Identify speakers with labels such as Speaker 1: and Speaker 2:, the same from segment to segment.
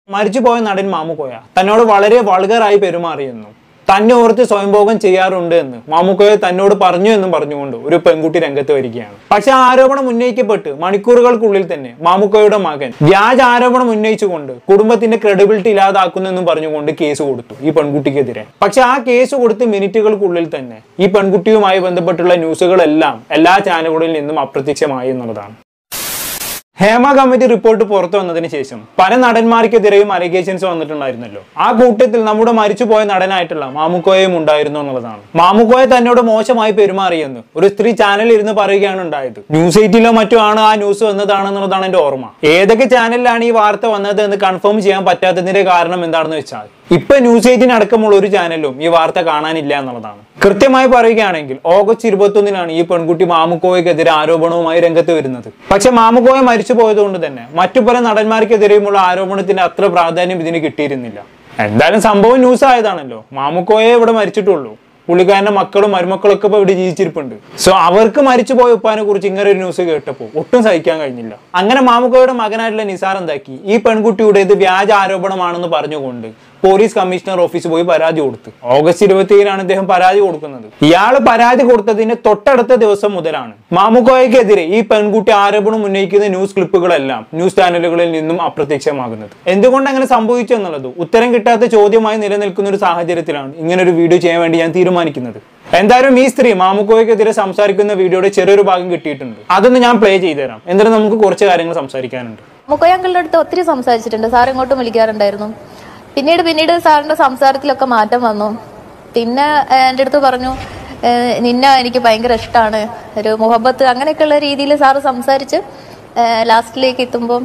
Speaker 1: മരിച്ചുപോയ നടൻ മാമുക്കോയ തന്നോട് വളരെ വൾഗറായി പെരുമാറിയെന്നും തന്നെ ഓർത്ത് സ്വയംഭോഗം ചെയ്യാറുണ്ട് എന്ന് മാമുക്കോയ തന്നോട് പറഞ്ഞു എന്നും പറഞ്ഞുകൊണ്ട് ഒരു പെൺകുട്ടി രംഗത്ത് വരികയാണ് പക്ഷെ ആ ആരോപണം ഉന്നയിക്കപ്പെട്ട് മണിക്കൂറുകൾക്കുള്ളിൽ തന്നെ മാമുക്കോയുടെ മകൻ വ്യാജ ആരോപണം ഉന്നയിച്ചുകൊണ്ട് കുടുംബത്തിന്റെ ക്രെഡിബിലിറ്റി ഇല്ലാതാക്കുന്നു എന്നും പറഞ്ഞുകൊണ്ട് കേസ് കൊടുത്തു ഈ പെൺകുട്ടിക്കെതിരെ പക്ഷെ ആ കേസ് കൊടുത്ത് മിനിറ്റുകൾക്കുള്ളിൽ തന്നെ ഈ പെൺകുട്ടിയുമായി ബന്ധപ്പെട്ടുള്ള ന്യൂസുകളെല്ലാം എല്ലാ ചാനലുകളിൽ നിന്നും അപ്രത്യക്ഷമായി എന്നുള്ളതാണ് ഹേമ കമ്മിറ്റി റിപ്പോർട്ട് പുറത്തു വന്നതിന് ശേഷം പല നടന്മാർക്കെതിരെയും അലിഗേഷൻസ് വന്നിട്ടുണ്ടായിരുന്നല്ലോ ആ കൂട്ടത്തിൽ നമ്മുടെ മരിച്ചുപോയ നടനായിട്ടുള്ള മാമുക്കോയും ഉണ്ടായിരുന്നു എന്നുള്ളതാണ് മാമുക്കോയ തന്നോട് മോശമായി പെരുമാറിയെന്ന് ഒരു സ്ത്രീ ചാനലിൽ ഇരുന്ന് പറയുകയാണ് ഉണ്ടായത് ന്യൂസ് എയ്റ്റിലോ മറ്റോ ആണ് ആ ന്യൂസ് വന്നതാണെന്നുള്ളതാണ് എന്റെ ഓർമ്മ ഏതൊക്കെ ചാനലിലാണ് ഈ വാർത്ത വന്നത് എന്ന് കൺഫേം ചെയ്യാൻ പറ്റാത്തതിന്റെ കാരണം എന്താണെന്ന് വെച്ചാൽ ഇപ്പൊ ന്യൂസ് എയ്റ്റിന് അടക്കമുള്ള ഒരു ചാനലും ഈ വാർത്ത കാണാനില്ല എന്നുള്ളതാണ് കൃത്യമായി പറയുകയാണെങ്കിൽ ഓഗസ്റ്റ് ഇരുപത്തൊന്നിനാണ് ഈ പെൺകുട്ടി മാമുക്കോയ്ക്കെതിരെ ആരോപണവുമായി രംഗത്ത് വരുന്നത് പക്ഷെ മാമുക്കോയ മരിച്ചു പോയതുകൊണ്ട് തന്നെ മറ്റു പല നടന്മാർക്കെതിരെയുമുള്ള ആരോപണത്തിന് അത്ര പ്രാധാന്യം ഇതിന് കിട്ടിയിരുന്നില്ല എന്തായാലും സംഭവം ന്യൂസ് ആയതാണല്ലോ മാമുക്കോയെ ഇവിടെ മരിച്ചിട്ടുള്ളൂ പുള്ളിക്കാരന്റെ മക്കളും മരുമക്കളൊക്കെ ഇപ്പൊ ഇവിടെ ജീവിച്ചിരിപ്പുണ്ട് സോ അവർക്ക് മരിച്ചുപോയ ഉപ്പാനെ കുറിച്ച് ഇങ്ങനെ ഒരു ന്യൂസ് കേട്ടപ്പോൾ ഒട്ടും സഹിക്കാൻ കഴിഞ്ഞില്ല അങ്ങനെ മാമുക്കോയുടെ മകനായിട്ടുള്ള നിസാർ എന്താക്കി ഈ പെൺകുട്ടിയുടെ ഇത് വ്യാജ ആരോപണമാണെന്ന് പറഞ്ഞുകൊണ്ട് പോലീസ് കമ്മീഷണർ ഓഫീസ് പോയി പരാതി കൊടുത്തു ഓഗസ്റ്റ് ഇരുപത്തിയേഴിനാണ് ഇദ്ദേഹം പരാതി കൊടുക്കുന്നത് ഇയാള് പരാതി കൊടുത്തതിന്റെ തൊട്ടടുത്ത ദിവസം മുതലാണ് മാമുക്കോയ്ക്കെതിരെ ഈ പെൺകുട്ടി ആരോപണം ഉന്നയിക്കുന്ന ന്യൂസ് ക്ലിപ്പുകളെല്ലാം ന്യൂസ് ചാനലുകളിൽ നിന്നും അപ്രത്യക്ഷമാകുന്നത് എന്തുകൊണ്ട് അങ്ങനെ സംഭവിച്ചു എന്നുള്ളത് ഉത്തരം കിട്ടാത്ത ചോദ്യമായി നിലനിൽക്കുന്ന ഒരു സാഹചര്യത്തിലാണ് ഇങ്ങനെ ഒരു വീഡിയോ ചെയ്യാൻ വേണ്ടി ഞാൻ തീരുമാനിക്കുന്നത് എന്തായാലും ഈ സ്ത്രീ മാമുക്കോയ്ക്കെതിരെ സംസാരിക്കുന്ന വീഡിയോയുടെ ചെറിയൊരു ഭാഗം കിട്ടിയിട്ടുണ്ട് അതൊന്ന് ഞാൻ പ്ലേ ചെയ്തു തരാം എന്നിട്ട് നമുക്ക് കുറച്ച് കാര്യങ്ങൾ സംസാരിക്കാനുണ്ട്
Speaker 2: മുക്കോയങ്കളുടെ അടുത്ത് ഒത്തിരി സംസാരിച്ചിട്ടുണ്ട് സാർ ഇങ്ങോട്ടും വിളിക്കാറുണ്ടായിരുന്നു പിന്നീട് പിന്നീട് സാറിന്റെ സംസാരത്തിലൊക്കെ മാറ്റം വന്നു പിന്നെ ഏഹ്, എൻ്റെ അടുത്ത് പറഞ്ഞു ഏഹ്, നിന്നെ എനിക്ക് ഭയങ്കര ഇഷ്ടമാണ് ഒരു മുഹബത്ത് അങ്ങനെയൊക്കെയുള്ള രീതിയിൽ സാറ് സംസാരിച്ച് ലാസ്റ്റിലേക്ക് എത്തുമ്പം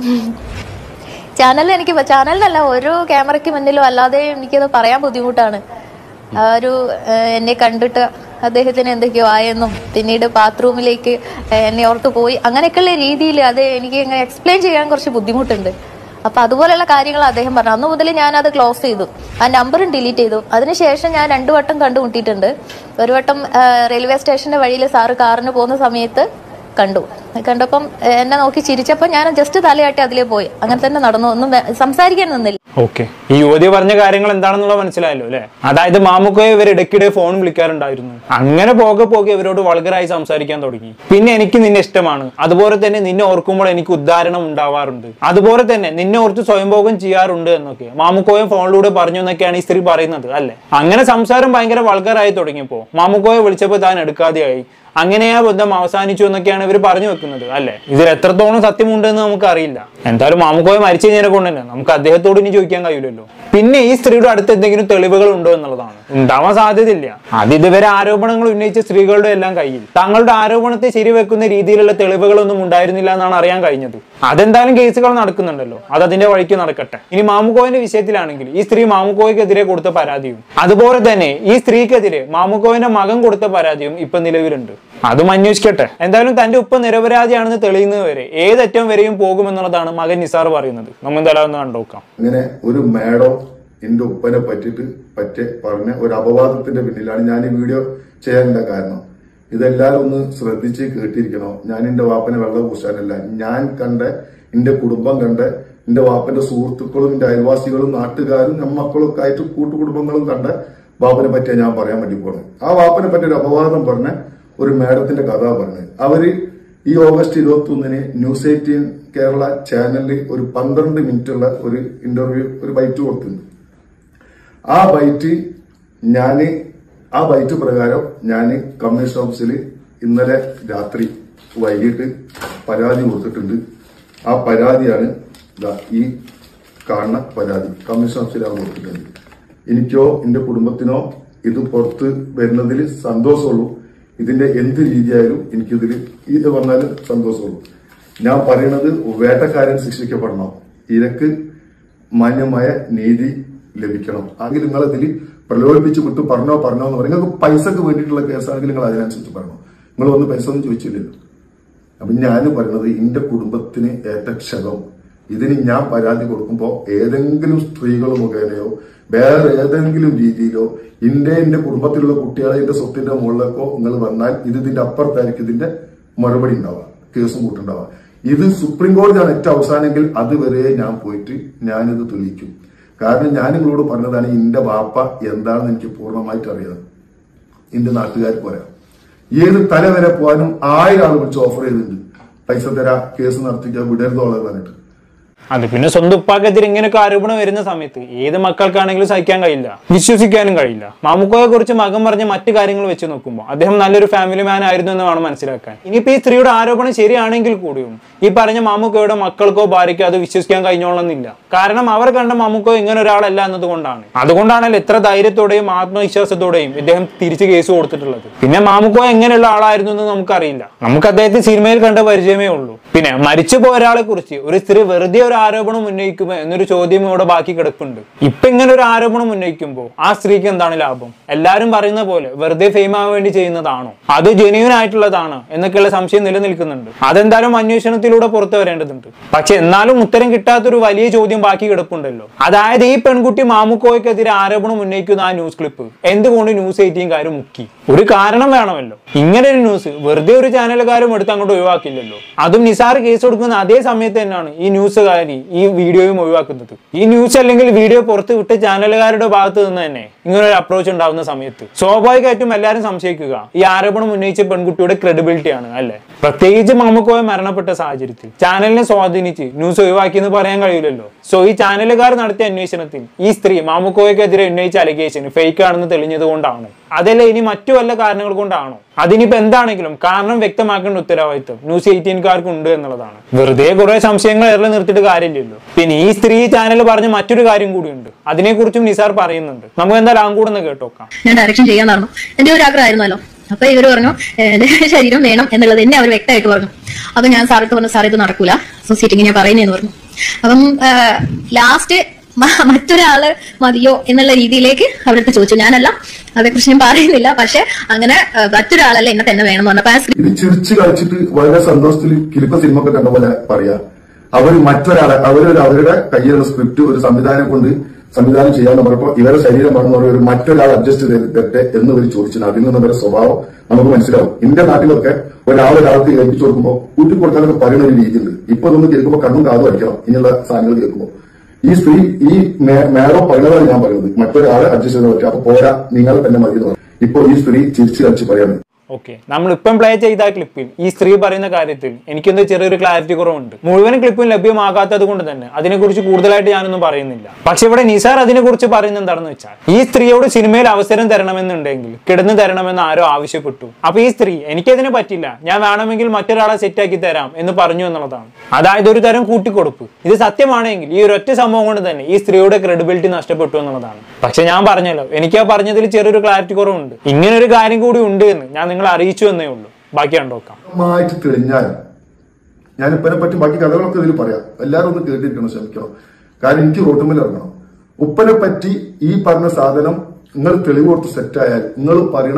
Speaker 2: ചാനലിൽ എനിക്ക് ചാനലിനല്ല ഒരു ക്യാമറയ്ക്ക് മുന്നിലും അല്ലാതെ എനിക്കത് പറയാൻ ബുദ്ധിമുട്ടാണ് ആ ഒരു ഏഹ്, എന്നെ കണ്ടിട്ട് അദ്ദേഹത്തിന് എന്തൊക്കെയോ ആയെന്നും പിന്നീട് ബാത്റൂമിലേക്ക് ഏഹ്, എന്നെ ഓർത്ത് പോയി അങ്ങനെയൊക്കെയുള്ള രീതിയിൽ അത് എനിക്ക് ഇങ്ങനെ എക്സ്പ്ലെയിൻ ചെയ്യാൻ കുറച്ച് ബുദ്ധിമുട്ടുണ്ട് അപ്പൊ അതുപോലെയുള്ള കാര്യങ്ങൾ അദ്ദേഹം പറഞ്ഞു അന്ന് മുതൽ ഞാൻ അത് ക്ലോസ് ചെയ്തു ആ നമ്പറും ഡിലീറ്റ് ചെയ്തു അതിനുശേഷം ഞാൻ രണ്ടു വട്ടം കണ്ടുമുട്ടിയിട്ടുണ്ട് ഒരു വട്ടം ഏഹ്, റെയിൽവേ സ്റ്റേഷന്റെ വഴിയിൽ സാറ് കാറിന് പോകുന്ന സമയത്ത് കണ്ടു കണ്ടപ്പം ഏഹ്, എന്നെ നോക്കി ചിരിച്ചപ്പോൾ ഞാൻ ജസ്റ്റ് തലയാട്ടി അതിലേ പോയി അങ്ങനെ തന്നെ നടന്നു ഒന്നും വേ- സംസാരിക്കാൻ നിന്നില്ല
Speaker 1: ഓക്കെ ഈ യുവതി പറഞ്ഞ കാര്യങ്ങൾ എന്താണെന്നുള്ളത് മനസ്സിലായല്ലോ അല്ലെ അതായത് മാമുക്കോയെ ഇവർ ഇടയ്ക്കിടെ ഫോൺ വിളിക്കാറുണ്ടായിരുന്നു അങ്ങനെ പോകെ പോകെ ഇവരോട് വൾഗറായി സംസാരിക്കാൻ തുടങ്ങി പിന്നെ എനിക്ക് നിന്നെ ഇഷ്ടമാണ് അതുപോലെ തന്നെ നിന്നെ ഓർക്കുമ്പോൾ എനിക്ക് ഉദ്ധാരണം ഉണ്ടാവാറുണ്ട് അതുപോലെ തന്നെ നിന്നെ ഓർത്ത് സ്വയംഭോഗം ചെയ്യാറുണ്ട് എന്നൊക്കെ മാമുക്കോയെ ഫോണിലൂടെ പറഞ്ഞു എന്നൊക്കെയാണ് ഈ സ്ത്രീ പറയുന്നത് അല്ലെ അങ്ങനെ സംസാരം ഭയങ്കര വൾഗറായി തുടങ്ങിയപ്പോ മാമുക്കോയെ വിളിച്ചപ്പോൾ താൻ എടുക്കാതെയായി അങ്ങനെ ആ ബന്ധം അവസാനിച്ചു എന്നൊക്കെയാണ് ഇവർ പറഞ്ഞു വെക്കുന്നത് അല്ലെ ഇതിൽ എത്രത്തോളം സത്യമുണ്ടെന്ന് നമുക്ക് അറിയില്ല എന്തായാലും മാമുക്കോയെ മരിച്ചു കഴിഞ്ഞതിനെ കൊണ്ട് തന്നെ നമുക്ക് അദ്ദേഹത്തോട് ഇനി ചോദിക്കാൻ കഴിയില്ലല്ലോ പിന്നെ ഈ സ്ത്രീയുടെ അടുത്ത് എന്തെങ്കിലും തെളിവുകൾ ഉണ്ടോ എന്നുള്ളതാണ് ഉണ്ടാവാൻ സാധ്യതയില്ല അത് ഇതുവരെ ആരോപണങ്ങൾ ഉന്നയിച്ച സ്ത്രീകളുടെ എല്ലാം കയ്യിൽ തങ്ങളുടെ ആരോപണത്തെ ശരിവെക്കുന്ന രീതിയിലുള്ള തെളിവുകളൊന്നും ഉണ്ടായിരുന്നില്ല എന്നാണ് അറിയാൻ കഴിഞ്ഞത് അതെന്തായാലും കേസുകൾ നടക്കുന്നുണ്ടല്ലോ അത് അതിന്റെ വഴിക്ക് നടക്കട്ടെ ഇനി മാമുക്കോയിന്റെ വിഷയത്തിലാണെങ്കിൽ ഈ സ്ത്രീ മാമുക്കോയ്ക്കെതിരെ കൊടുത്ത പരാതിയും അതുപോലെ തന്നെ ഈ സ്ത്രീക്കെതിരെ മാമുക്കോവിന്റെ മകൻ കൊടുത്ത പരാതിയും ഇപ്പൊ നിലവിലുണ്ട് അതും അന്വേഷിക്കട്ടെ എന്തായാലും തന്റെ ഉപ്പ നിരപരാധിയാണെന്ന് തെളിയുന്നത് വരെ ഏതറ്റം വരെയും പോകുമെന്നുള്ളതാണ് മകൻ നിസാർ പറയുന്നത് നമ്മൾ എന്തായാലും ഒന്ന് കണ്ടുനോക്കാം
Speaker 3: ഇങ്ങനെ ഒരു മേഡം എന്റെ ഉപ്പനെ പറ്റിയിട്ട് പറ്റി പറഞ്ഞ ഒരു അപവാദത്തിന്റെ പിന്നിലാണ് ഞാൻ ഈ വീഡിയോ ചെയ്യാനുള്ള കാരണം ഇതെല്ലാവരും ഒന്ന് ശ്രദ്ധിച്ച് കേട്ടിരിക്കണോ ഞാൻ എന്റെ വാപ്പനെ വെള്ളം പൂശാനല്ല ഞാൻ കണ്ട എന്റെ കുടുംബം കണ്ട എന്റെ വാപ്പന്റെ സുഹൃത്തുക്കളും എന്റെ അയൽവാസികളും നാട്ടുകാരും നമ്മക്കളും ഒക്കെ ആയിട്ട് കൂട്ടുകുടുംബങ്ങളും കണ്ട വാപ്പനെ പറ്റിയാ ഞാൻ പറയാൻ വേണ്ടി പോണത് ആ വാപ്പനെ പറ്റി ഒരു അപവാദം പറഞ്ഞ ഒരു മേഡത്തിന്റെ കഥ പറഞ്ഞത് അവര് ഈ ഓഗസ്റ്റ് ഇരുപത്തി ഒന്നിന് ന്യൂസ് എയ്റ്റീൻ കേരള ചാനലിൽ ഒരു പന്ത്രണ്ട് മിനിറ്റുള്ള ഒരു ഇന്റർവ്യൂ ഒരു ബൈറ്റ് കൊടുത്തിട്ടുണ്ട് ആ ബൈറ്റ് ഞാന് ആ ബൈറ്റ് പ്രകാരം ഞാൻ കമ്മീഷൻ ഓഫീസിൽ ഇന്നലെ രാത്രി വൈകിട്ട് പരാതി കൊടുത്തിട്ടുണ്ട് ആ പരാതിയാണ് ദാ ഈ കാണുന്ന പരാതി കമ്മീഷൻ ഓഫീസിലാണ് കൊടുത്തിട്ടുണ്ട് എനിക്കോ എന്റെ കുടുംബത്തിനോ ഇത് പുറത്ത് വരുന്നതിൽ സന്തോഷമുള്ളൂ ഇതിന്റെ എന്ത് രീതിയായാലും എനിക്കിതിൽ ഇത് വന്നാലും സന്തോഷമുള്ളൂ ഞാൻ പറയുന്നത് വേട്ടക്കാരൻ ശിക്ഷിക്കപ്പെടണം ഇരക്ക് മാന്യമായ നീതി ലഭിക്കണം ആണെങ്കിൽ നിങ്ങൾ അതിൽ പ്രലോഭിപ്പിച്ച് വിട്ട് പറഞ്ഞോ പറഞ്ഞോ എന്ന് പറയും നിങ്ങൾക്ക് പൈസക്ക് വേണ്ടിയിട്ടുള്ള കേസാണെങ്കിൽ നിങ്ങൾ അതിനനുസരിച്ച് പറഞ്ഞോ നിങ്ങൾ വന്ന് പൈസ ഒന്നും ചോദിച്ചില്ലല്ലോ അപ്പൊ ഞാൻ പറയുന്നത് എന്റെ കുടുംബത്തിന് ഏറ്റ ക്ഷതം ഇതിന് ഞാൻ പരാതി കൊടുക്കുമ്പോൾ ഏതെങ്കിലും സ്ത്രീകൾ മുഖേനയോ വേറെ ഏതെങ്കിലും രീതിയിലോ എന്റെ എന്റെ കുടുംബത്തിലുള്ള കുട്ടികളെ എന്റെ സ്വത്തിന്റെ മുകളിലേക്കോ നിങ്ങൾ വന്നാൽ ഇത് ഇതിന്റെ അപ്പുറത്തായിരിക്കും ഇതിന്റെ മറുപടി ഉണ്ടാവുക കേസും കൂട്ടുണ്ടാവുക ഇത് സുപ്രീം കോടതിയാണ് ഏറ്റവും അവസാനമെങ്കിൽ അതുവരെ ഞാൻ പോയിട്ട് ഞാനിത് തെളിയിക്കും കാരണം ഞാൻ നിങ്ങളോട് പറഞ്ഞതാണ് എന്റെ വാപ്പ എന്താണെന്ന് എനിക്ക് പൂർണ്ണമായിട്ട് അറിയാം എന്റെ നാട്ടുകാർക്ക് പറയാം ഏത് തല വരെ പോകാനും ആയിരം ആൾ വിളിച്ച് ഓഫർ ചെയ്തിട്ടുണ്ട് പൈസ തരാ കേസ് നടത്തിക്കാൻ വിടരുതോളെ പറഞ്ഞിട്ട്
Speaker 1: അത് പിന്നെ സ്വന്തം ഉപ്പാക്കെതിരെ ഇങ്ങനെയൊക്കെ ആരോപണം വരുന്ന സമയത്ത് ഏത് മക്കൾക്കാണെങ്കിലും സഹിക്കാൻ കഴിയില്ല വിശ്വസിക്കാനും കഴിയില്ല മാമുക്കോയെ കുറിച്ച് മകൻ പറഞ്ഞ മറ്റു കാര്യങ്ങൾ വെച്ച് നോക്കുമ്പോൾ അദ്ദേഹം നല്ലൊരു ഫാമിലി മാൻ ആയിരുന്നു എന്ന് വേണം മനസ്സിലാക്കാൻ ഇനിയിപ്പോ ഈ സ്ത്രീയുടെ ആരോപണം ശരിയാണെങ്കിൽ കൂടിയും ഈ പറഞ്ഞ മാമുക്കോയുടെ മക്കൾക്കോ ഭാര്യയ്ക്കോ അത് വിശ്വസിക്കാൻ കഴിഞ്ഞോളന്നില്ല കാരണം അവർ കണ്ട മാമുക്കോ ഇങ്ങനെ ഒരാളല്ല എന്നതുകൊണ്ടാണ് അതുകൊണ്ടാണല്ലോ എത്ര ധൈര്യത്തോടെയും ആത്മവിശ്വാസത്തോടെയും ഇദ്ദേഹം തിരിച്ച് കേസ് കൊടുത്തിട്ടുള്ളത് പിന്നെ മാമുക്കോ എങ്ങനെയുള്ള ആളായിരുന്നു എന്ന് നമുക്കറിയില്ല നമുക്ക് അദ്ദേഹത്തെ സിനിമയിൽ കണ്ട പരിചയമേ ഉള്ളൂ പിന്നെ മരിച്ചുപോയ ഒരാളെ കുറിച്ച് ഒരു സ്ത്രീ വെറുതെ ഒരു ആരോപണം ഉന്നയിക്കുമോ എന്നൊരു ചോദ്യം ഇവിടെ ബാക്കി കിടപ്പുണ്ട് ഇപ്പൊ ഇങ്ങനെ ഒരു ആരോപണം ഉന്നയിക്കുമ്പോൾ ആ സ്ത്രീക്ക് എന്താണ് ലാഭം എല്ലാവരും പറയുന്ന പോലെ വെറുതെ ഫെയിം ആവാൻ വേണ്ടി ചെയ്യുന്നതാണോ അത് ജെന്യൂൻ ആയിട്ടുള്ളതാണോ എന്നൊക്കെയുള്ള സംശയം നിലനിൽക്കുന്നുണ്ട് അതെന്തായാലും അന്വേഷണത്തിലൂടെ പുറത്തു വരേണ്ടതുണ്ട് പക്ഷെ എന്നാലും ഉത്തരം കിട്ടാത്തൊരു വലിയ ചോദ്യം ബാക്കി കിടപ്പുണ്ടല്ലോ അതായത് ഈ പെൺകുട്ടി മാമുക്കോയ്ക്കെതിരെ ആരോപണം ഉന്നയിക്കുന്ന ആ ന്യൂസ് ക്ലിപ്പ് എന്തുകൊണ്ട് ന്യൂസ് എയ്റ്റീൻകാർ മുക്കി ഒരു കാരണം വേണമല്ലോ ഇങ്ങനെ ഒരു ന്യൂസ് വെറുതെ ഒരു ചാനലുകാരും എടുത്ത് അങ്ങോട്ട് ഒഴിവാക്കില്ലല്ലോ അതും നിസാർ കേസ് കൊടുക്കുന്ന അതേ സമയത്ത് തന്നെയാണ് ഈ ന്യൂസുകാരി ഈ വീഡിയോയും ഒഴിവാക്കുന്നത് ഈ ന്യൂസ് അല്ലെങ്കിൽ വീഡിയോ പുറത്ത് വിട്ട് ചാനലുകാരുടെ ഭാഗത്ത് നിന്ന് തന്നെ ഇങ്ങനെ ഒരു അപ്രോച്ച് ഉണ്ടാവുന്ന സമയത്ത് സ്വാഭാവികമായിട്ടും എല്ലാവരും സംശയിക്കുക ഈ ആരോപണം ഉന്നയിച്ച പെൺകുട്ടിയുടെ ക്രെഡിബിലിറ്റി ആണ് അല്ലെ പ്രത്യേകിച്ച് മമ്മക്കോയ മരണപ്പെട്ട സാഹചര്യത്തിൽ ചാനലിനെ സ്വാധീനിച്ച് ന്യൂസ് ഒഴിവാക്കി എന്ന് പറയാൻ കഴിയില്ലല്ലോ സോ ഈ ചാനലുകാർ നടത്തിയ അന്വേഷണത്തിൽ ഈ സ്ത്രീ മാമുക്കോയ്ക്കെതിരെ ഉന്നയിച്ച അലിഗേഷൻ ഫേക്ക് ആണെന്ന് തെളിഞ്ഞത് കൊണ്ടാണോ അതല്ല ഇനി മറ്റു വല്ല കാരണങ്ങൾ കൊണ്ടാണോ അതിനിപ്പോ എന്താണെങ്കിലും കാരണം വ്യക്തമാക്കേണ്ട ഉത്തരവാദിത്വം ന്യൂസ് എയ്റ്റീൻകാർക്ക് ഉണ്ട് എന്നുള്ളതാണ് വെറുതെ കുറെ സംശയങ്ങൾ ഏറെ നിർത്തിയിട്ട് കാര്യമില്ലല്ലോ പിന്നെ ഈ സ്ത്രീ ചാനൽ പറഞ്ഞ മറ്റൊരു കാര്യം കൂടിയുണ്ട് അതിനെക്കുറിച്ചും നിസാർ പറയുന്നുണ്ട് നമുക്ക് എന്തായാലും ആങ്കൂടെന്ന് കേട്ടോക്കാം
Speaker 4: ഞാൻ ഡയറക്ഷൻ ചെയ്യാൻ നടന്നു എന്റെ ഒരു ആഗ്രഹമായിരുന്നല്ലോ അപ്പൊ ഇവര് പറഞ്ഞു "ഏ, എന്റെ ശരീരം വേണം എന്നുള്ളത് എന്നെ അവർ വ്യക്തമായിട്ട് പറഞ്ഞു അപ്പൊ ഞാൻ സാറിട്ട് പറഞ്ഞു സാർ ഇത് നടക്കൂല സോ സീറ്റിംഗ് ഞാൻ പറയുന്നതെന്ന് പറഞ്ഞു അപ്പം ലാസ്റ്റ് മറ്റൊരാള് മതിയോ എന്നുള്ള രീതിയിലേക്ക് അവരടുത്ത് ചോദിച്ചു ഞാനല്ല അതേക്കുറിച്ച് ഞാൻ പറയുന്നില്ല പക്ഷെ അങ്ങനെ ആ, മറ്റൊരാളല്ല എന്നെ തന്നെ വേണം എന്ന് പറഞ്ഞപ്പോ ആ സ്ത്രീ
Speaker 3: ഇത് ചിരിച്ച് കളിച്ചിട്ട് വളരെ സന്തോഷത്തിൽ കിലിപ്പ സിനിമ ഒക്കെ കണ്ട പോലെ പറയാ അവർ മറ്റൊരാളെ അവരൊരു അവരുടെ കയ്യിലുള്ള സ്ക്രിപ്റ്റ് ഒരു സംവിധാനം കൊണ്ട് സംവിധാനം ചെയ്യാന്ന് പറഞ്ഞപ്പോ ഇവരുടെ ശരീരം പറഞ്ഞ ഒരു മറ്റൊരാൾ അഡ്ജസ്റ്റ് ചെയ്ത് തരട്ടെ എന്ന് ഇവർ ചോദിച്ചു അതിൽ നിന്ന് ഇവരുടെ സ്വഭാവം നമുക്ക് മനസ്സിലാവും ഇന്ത്യ നാട്ടിലൊക്കെ ഒരാൾ ഒരാൾക്ക് ഏൽപ്പിച്ചു കൊടുക്കുമ്പോൾ കൂട്ടി കൊടുക്കാനൊക്കെ പറയുന്ന ഒരു രീതിയുണ്ട് ഇപ്പൊ ഇതൊന്ന് കേൾക്കുമ്പോൾ കണ്ണും കാതും അടിക്കണം ഇങ്ങനെയുള്ള സാധനങ്ങൾ കേൾക്കുമ്പോൾ ഈ സ്ത്രീ ഈ മേ- മേഡം പറയുന്നതാണ് ഞാൻ പറയുന്നത് മറ്റൊരാളെ അഡ്ജസ്റ്റ് ചെയ്ത് പറ്റും അപ്പൊ പോരാ നിങ്ങൾ തന്നെ മതി എന്ന് പറഞ്ഞു ഇപ്പോൾ ഈ സ്ത്രീ ചിരിച്ച് കളിച്ച് പറയുന്നത്
Speaker 1: ഓക്കെ നമ്മൾ ഇപ്പം പ്ലേ ചെയ്ത ആ ക്ലിപ്പിൽ ഈ സ്ത്രീ പറയുന്ന കാര്യത്തിൽ എനിക്കെന്തോ ചെറിയൊരു ക്ലാരിറ്റി കുറവുണ്ട് മുഴുവൻ ക്ലിപ്പും ലഭ്യമാകാത്തത് കൊണ്ട് തന്നെ അതിനെക്കുറിച്ച് കൂടുതലായിട്ട് ഞാനൊന്നും പറയുന്നില്ല പക്ഷെ ഇവിടെ നിസാർ അതിനെക്കുറിച്ച് പറയുന്നത് എന്താണെന്ന് വെച്ചാൽ ഈ സ്ത്രീയോട് സിനിമയിൽ അവസരം തരണമെന്നുണ്ടെങ്കിൽ കിടന്നു തരണമെന്ന് ആരോ ആവശ്യപ്പെട്ടു അപ്പൊ ഈ സ്ത്രീ എനിക്കതിന് പറ്റില്ല ഞാൻ വേണമെങ്കിൽ മറ്റൊരാളെ സെറ്റാക്കി തരാം എന്ന് പറഞ്ഞു എന്നുള്ളതാണ് അതായത് ഒരു തരം കൂട്ടിക്കൊടുപ്പ് ഇത് സത്യമാണെങ്കിൽ ഈ ഒരു ഒറ്റ സംഭവം കൊണ്ട് തന്നെ ഈ സ്ത്രീയുടെ ക്രെഡിബിലിറ്റി നഷ്ടപ്പെട്ടു എന്നുള്ളതാണ് പക്ഷെ ഞാൻ പറഞ്ഞല്ലോ എനിക്ക് ആ പറഞ്ഞതിൽ ചെറിയൊരു ക്ലാരിറ്റി കുറവുണ്ട് ഇങ്ങനെ ഒരു കാര്യം കൂടി ഉണ്ട് എന്ന് ഞാൻ നിങ്ങളെ അറിയിച്ചു എന്നേ ഉള്ളൂ ബാക്കി കണ്ടോക്കാം
Speaker 3: വ്യക്തമായിട്ട് തെളിഞ്ഞാൽ ഞാൻ ഉപ്പനെ പറ്റി ബാക്കി കഥകളൊക്കെ ഇതിൽ പറയാം എല്ലാവരും ഒന്ന് കേട്ടിരിക്കണം ശ്രമിക്കണം കാരണം എനിക്ക് റോട്ടുമ്പിൽ ഇറങ്ങണം ഉപ്പനെ പറ്റി ഈ പറഞ്ഞ സാധനം നിങ്ങൾ തെളിവ് കൊടുത്ത് സെറ്റായാൽ നിങ്ങൾ പറയണ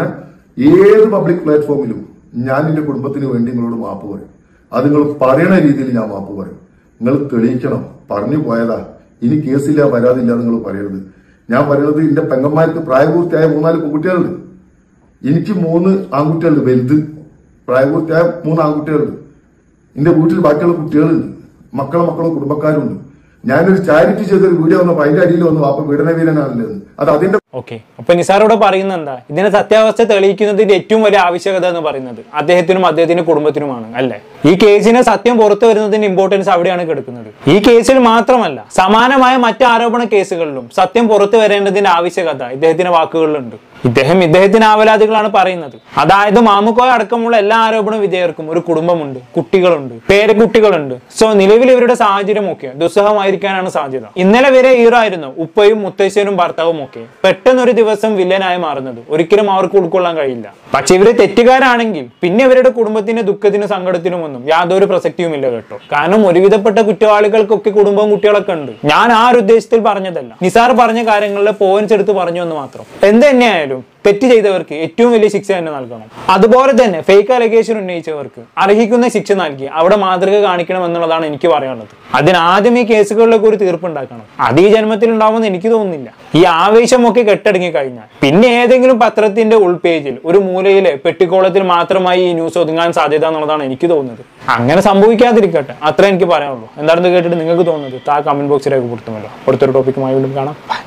Speaker 3: ഏത് പബ്ലിക് പ്ലാറ്റ്ഫോമിലും ഞാൻ എന്റെ കുടുംബത്തിന് വേണ്ടി നിങ്ങളോട് മാപ്പ് പറയും അത് നിങ്ങൾ പറയണ രീതിയിൽ ഞാൻ മാപ്പ് പറയും നിങ്ങൾ തെളിയിക്കണം പറഞ്ഞു പോയതാ ഇനി കേസില്ല വരാതില്ല നിങ്ങൾ പറയരുത് ഞാൻ പറയുന്നത് എന്റെ പെങ്ങന്മാർക്ക് പ്രായപൂർത്തിയായ മൂന്നാല് പെൺകുട്ടികളുണ്ട് എനിക്ക് മൂന്ന് ആൺകുട്ടികളുണ്ട് വലുത് പ്രായപൂർത്തിയായ മൂന്ന് ആൺകുട്ടികളുണ്ട് എന്റെ വീട്ടിൽ ബാക്കിയുള്ള കുട്ടികളുണ്ട് മക്കളെ മക്കളും കുടുംബക്കാരുണ്ട് ഞാനൊരു ചാരിറ്റി ചെയ്തൊരു വീഡിയോ വന്നപ്പോ അതിന്റെ അടിയിൽ വന്നു അപ്പൊ പീഡന വീരനാണല്ലോ എന്ന്. അത് അതിന്റെ
Speaker 1: ഓക്കെ അപ്പൊ നിസാറോട് പറയുന്നത് എന്താ ഇതിന്റെ സത്യാവസ്ഥ തെളിയിക്കുന്നതിന്റെ ഏറ്റവും വലിയ ആവശ്യകത എന്ന് പറയുന്നത് അദ്ദേഹത്തിനും അദ്ദേഹത്തിന്റെ കുടുംബത്തിനുമാണ് അല്ലെ ഈ കേസിന് സത്യം പുറത്തു വരുന്നതിന്റെ ഇമ്പോർട്ടൻസ് അവിടെയാണ് കിടക്കുന്നത് ഈ കേസിൽ മാത്രമല്ല സമാനമായ മറ്റ് ആരോപണ കേസുകളിലും സത്യം പുറത്തു വരേണ്ടതിന്റെ ആവശ്യകത ഇദ്ദേഹത്തിന്റെ വാക്കുകളിലുണ്ട് ഇദ്ദേഹം ഇദ്ദേഹത്തിന് ആവലാതികളാണ് പറയുന്നത് അതായത് മാമുക്കോയ അടക്കമുള്ള എല്ലാ ആരോപണ വിധേയർക്കും ഒരു കുടുംബമുണ്ട് കുട്ടികളുണ്ട് പേരക്കുട്ടികളുണ്ട് സോ നിലവിൽ ഇവരുടെ സാഹചര്യമൊക്കെ ദുസ്സഹമായിരിക്കാനാണ് സാധ്യത ഇന്നലെ വരെ ഹീറോ ആയിരുന്നു ഉപ്പയും മുത്തശ്ശനും ഭർത്താവും ഒക്കെ പെട്ടെന്ന് ഒരു ദിവസം വില്ലനായി മാറുന്നത് ഒരിക്കലും അവർക്ക് ഉൾക്കൊള്ളാൻ കഴിയില്ല പക്ഷെ ഇവര് തെറ്റുകാരാണെങ്കിൽ പിന്നെ ഇവരുടെ കുടുംബത്തിന്റെ ദുഃഖത്തിനും സങ്കടത്തിനും ഒന്നും യാതൊരു പ്രസക്തിയുമില്ല കേട്ടോ കാരണം ഒരുവിധപ്പെട്ട കുറ്റവാളികൾക്കൊക്കെ കുടുംബവും കുട്ടികളൊക്കെ ഉണ്ട് ഞാൻ ആ ഒരു ഉദ്ദേശത്തിൽ പറഞ്ഞതല്ല നിസാർ പറഞ്ഞ കാര്യങ്ങളിലെ പോയിന്റ്സ് എടുത്ത് പറഞ്ഞു എന്ന് മാത്രം എന്ത് തന്നെയായാലും തെറ്റ് ചെയ്തവർക്ക് ഏറ്റവും വലിയ ശിക്ഷ തന്നെ നൽകണം അതുപോലെ തന്നെ ഫേക്ക് അലഗേഷൻ ഉന്നയിച്ചവർക്ക് അർഹിക്കുന്ന ശിക്ഷ നൽകി അവിടെ മാതൃക കാണിക്കണം എന്നുള്ളതാണ് എനിക്ക് പറയാനുള്ളത് അതിനാദ്യം ഈ കേസുകളിലൊക്കെ ഒരു തീർപ്പുണ്ടാക്കണം അത് ഈ ജന്മത്തിൽ ഉണ്ടാവുമെന്ന് എനിക്ക് തോന്നുന്നില്ല ഈ ആവേശമൊക്കെ കെട്ടടങ്ങി കഴിഞ്ഞാൽ പിന്നെ ഏതെങ്കിലും പത്രത്തിന്റെ ഉൾപേജിൽ ഒരു മൂലയിലെ പെട്ടിക്കോളത്തിൽ മാത്രമായി ഈ ന്യൂസ് ഒതുങ്ങാൻ സാധ്യത എന്നുള്ളതാണ് എനിക്ക് തോന്നുന്നത് അങ്ങനെ സംഭവിക്കാതിരിക്കട്ടെ അത്ര എനിക്ക് പറയാനുള്ളൂ എന്താണെന്ന് കേട്ടിട്ട് നിങ്ങൾക്ക് തോന്നുന്നത് താ കമന്റ് ബോക്സിൽ രേഖപ്പെടുത്തുമല്ലോ അടുത്തൊരു ടോപ്പിക്കുമായി വീണ്ടും കാണാം Bye.